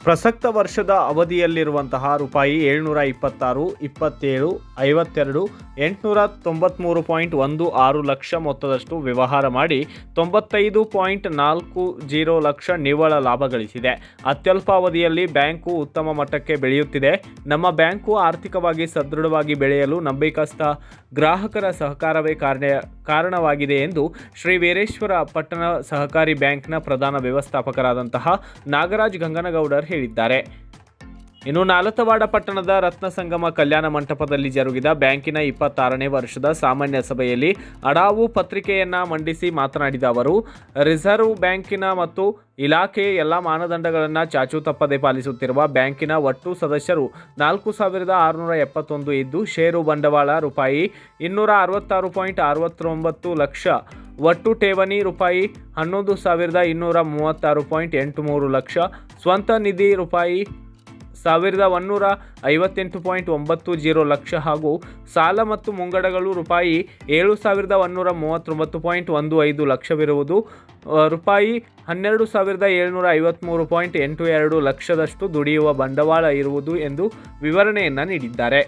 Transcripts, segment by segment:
ಪ್ರಸಕ್ತ ವರ್ಷದ ಅವಧಿಯಲ್ಲಿರುವಂತಹ ರೂಪಾಯಿ ಏಳ್ನೂರ ಇಪ್ಪತ್ತಾರು ಇಪ್ಪತ್ತೇಳು ಐವತ್ತೆರಡು ಎಂಟುನೂರ ತೊಂಬತ್ತ್ಮೂರು ಪಾಯಿಂಟ್ ಒಂದು ಆರು ಲಕ್ಷ ಮೊತ್ತದಷ್ಟು ವ್ಯವಹಾರ ಮಾಡಿ ತೊಂಬತ್ತೈದು ಪಾಯಿಂಟ್ ನಾಲ್ಕು ಜೀರೋ ಲಕ್ಷ ನಿವ್ವಳ ಲಾಭ ಗಳಿಸಿದೆ ಅತ್ಯಲ್ಪ ಅವಧಿಯಲ್ಲಿ ಬ್ಯಾಂಕು ಉತ್ತಮ ಮಟ್ಟಕ್ಕೆ ಬೆಳೆಯುತ್ತಿದೆ ನಮ್ಮ ಬ್ಯಾಂಕು ಆರ್ಥಿಕವಾಗಿ ಸದೃಢವಾಗಿ ಬೆಳೆಯಲು ನಂಬಿಕಸ್ಥ ಗ್ರಾಹಕರ ಸಹಕಾರವೇ ಕಾರಣ ಕಾರಣವಾಗಿದೆ ಎಂದು ಶ್ರೀ ವೀರೇಶ್ವರ ಪಟ್ಟಣ ಸಹಕಾರಿ ಬ್ಯಾಂಕ್ನ ಪ್ರಧಾನ ವ್ಯವಸ್ಥಾಪಕರಾದಂತಹ ನಾಗರಾಜ್ ಗಂಗನಗೌಡರ್ ಹೇಳಿದ್ದಾರೆ ಇನ್ನು ನಾಲತವಾಡ ಪಟ್ಟಣದ ರತ್ನ ಸಂಗಮ ಕಲ್ಯಾಣ ಮಂಟಪದಲ್ಲಿ ಜರುಗಿದ ಬ್ಯಾಂಕಿನ ಇಪ್ಪತ್ತಾರನೇ ವರ್ಷದ ಸಾಮಾನ್ಯ ಸಭೆಯಲ್ಲಿ ಅಡಾವು ಪತ್ರಿಕೆಯನ್ನ ಮಂಡಿಸಿ ಮಾತನಾಡಿದ ಅವರು ರಿಸರ್ವ್ ಬ್ಯಾಂಕಿನ ಮತ್ತು ಇಲಾಖೆಯ ಎಲ್ಲ ಮಾನದಂಡಗಳನ್ನು ಚಾಚು ತಪ್ಪದೆ ಪಾಲಿಸುತ್ತಿರುವ ಬ್ಯಾಂಕಿನ ಒಟ್ಟು ಸದಸ್ಯರು ನಾಲ್ಕು ಸಾವಿರದ ಆರುನೂರ ಎಪ್ಪತ್ತೊಂದು ಇದ್ದು ಷೇರು ಬಂಡವಾಳ ರೂಪಾಯಿ ಇನ್ನೂರ ಅರವತ್ತಾರು ಪಾಯಿಂಟ್ ಅರವತ್ತೊಂಬತ್ತು ಲಕ್ಷ ಒಟ್ಟು ಠೇವಣಿ ರೂಪಾಯಿ ಹನ್ನೊಂದು ಸಾವಿರದ ಇನ್ನೂರ ಮೂವತ್ತಾರು ಪಾಯಿಂಟ್ ಎಂಟು ಮೂರು ಲಕ್ಷ ಸ್ವಂತ ನಿಧಿ ರೂಪಾಯಿ ಸಾವಿರದ ಒನ್ನೂರ ಐವತ್ತೆಂಟು ಪಾಯಿಂಟ್ ಒಂಬತ್ತು ಜೀರೋ ಲಕ್ಷ ಹಾಗೂ ಸಾಲ ಮತ್ತು ಮುಂಗಡಗಳು ರೂಪಾಯಿ ಏಳು ಸಾವಿರದ ಒನ್ನೂರ ಮೂವತ್ತೊಂಬತ್ತು ಪಾಯಿಂಟ್ ಒಂದು ಐದು ಲಕ್ಷವಿರುವುದು ಆ, ರೂಪಾಯಿ ಹನ್ನೆರಡು ಸಾವಿರದ ಏಳ್ನೂರ ಐವತ್ತ್ಮೂರು ಪಾಯಿಂಟ್ ಎಂಟು ಎರಡು ಲಕ್ಷದಷ್ಟು ದುಡಿಯುವ ಬಂಡವಾಳ ಇರುವುದು ಎಂದು ವಿವರಣೆಯನ್ನು ನೀಡಿದ್ದಾರೆ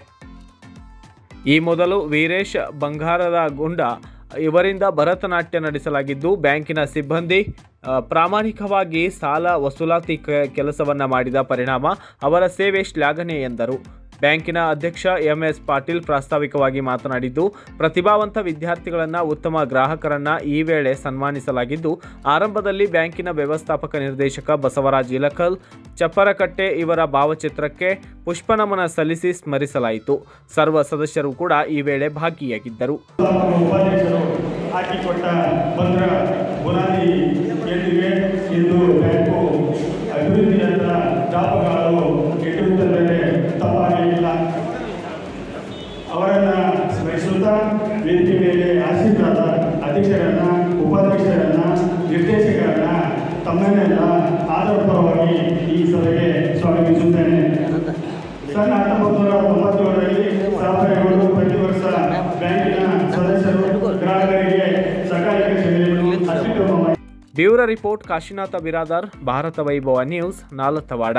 ಈ ಮೊದಲು ವೀರೇಶ್ ಬಂಗಾರದ ಗುಂಡ ಇವರಿಂದ ಭರತನಾಟ್ಯ ನಡೆಸಲಾಗಿದ್ದು ಬ್ಯಾಂಕಿನ ಸಿಬ್ಬಂದಿ ಆ, ಪ್ರಾಮಾಣಿಕವಾಗಿ ಸಾಲ ವಸೂಲಾತಿ ಕೆ- ಕೆಲಸವನ್ನ ಮಾಡಿದ ಪರಿಣಾಮ ಅವರ ಸೇವೆ ಶ್ಲಾಘನೆ ಎಂದರು ಬ್ಯಾಂಕಿನ ಅಧ್ಯಕ್ಷ ಎಂಎಸ್ ಪಾಟೀಲ್ ಪ್ರಾಸ್ತಾವಿಕವಾಗಿ ಮಾತನಾಡಿದ್ದು ಪ್ರತಿಭಾವಂತ ವಿದ್ಯಾರ್ಥಿಗಳನ್ನು ಉತ್ತಮ ಗ್ರಾಹಕರನ್ನ ಈ ವೇಳೆ ಸನ್ಮಾನಿಸಲಾಗಿದ್ದು ಆರಂಭದಲ್ಲಿ ಬ್ಯಾಂಕಿನ ವ್ಯವಸ್ಥಾಪಕ ನಿರ್ದೇಶಕ ಬಸವರಾಜ್ ಇಲಕಲ್ ಚಪ್ಪರಕಟ್ಟೆ ಇವರ ಭಾವಚಿತ್ರಕ್ಕೆ ಪುಷ್ಪನಮನ ಸಲ್ಲಿಸಿ ಸ್ಮರಿಸಲಾಯಿತು ಸರ್ವ ಸದಸ್ಯರು ಕೂಡ ಈ ವೇಳೆ ಭಾಗಿಯಾಗಿದ್ದರು ನಮ್ಮ ಉಪಾಧ್ಯಕ್ಷರು ಹಾಕಿಕೊಟ್ಟ ಮಂತ್ರ ಬುನಾದಿ ಎಂದಿಗೆ ಇಂದು ಬ್ಯಾಂಕು ಅಭಿವೃದ್ಧಿಯತ್ತ ದಾಪಗಾಲು ಇಟ್ಟಿರುತ್ತಂದರೆ ತಪ್ಪಾಗಲಿಲ್ಲ ಅವರನ್ನ ಸ್ಮರಿಸುತ್ತಾ ವೇದಿಕೆ ಮೇಲೆ ಆಸೀನರಾದ ಅಧ್ಯಕ್ಷರನ್ನ ಉಪಾಧ್ಯಕ್ಷರನ್ನ ನಿರ್ದೇಶಕರನ್ನ ತಮ್ಮನ್ನೆಲ್ಲ ಆಧಾರಪರವಾಗಿ ಈ ಸಭೆಗೆ ಸ್ವಾಗತಿಸುತ್ತೇನೆ ಸನ್ ಹತ್ತೊಂಬತ್ತು ನೂರ ತೊಂಬತ್ತೇಳರಲ್ಲಿ ಸ್ಥಾಪನೆಗೊಂಡು ಪ್ರತಿ ವರ್ಷ ಬ್ಯಾಂಕಿನ ಸದಸ್ಯರು ಗ್ರಾಹಕರಿಗೆ ಸಕಾಲಿಕ ಸೇವೆಯನ್ನು ಅತ್ಯುತ್ತಮವಾಗಿ bureau report Kashinath Biradar Bharat Vaibhav news Nalatawad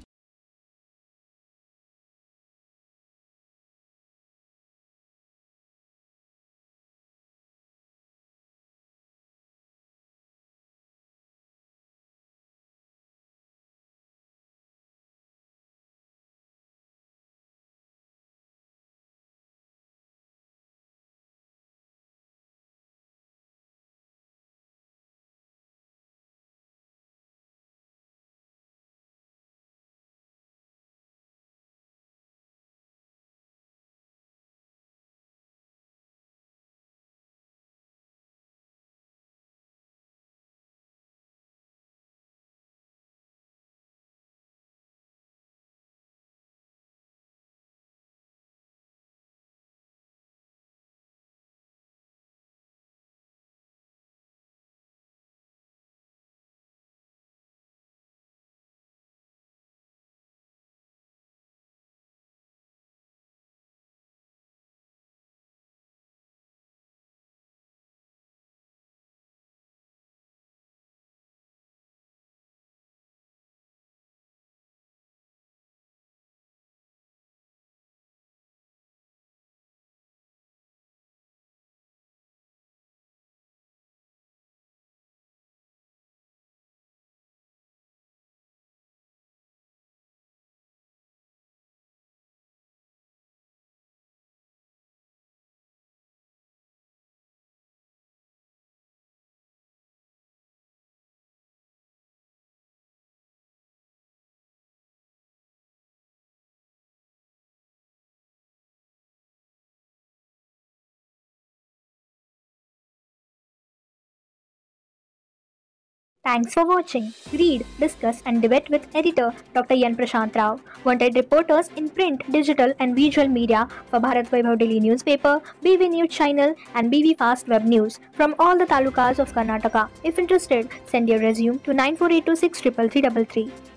Thanks for watching. Read, discuss, and debate with editor Dr. Yan Prashant Rao. Wanted reporters in print, digital, and visual media for Bharat Vaibhav Daily newspaper, BV News channel, and BV Fast Web News from all the talukas of Karnataka. If interested, send your resume to 9482633333.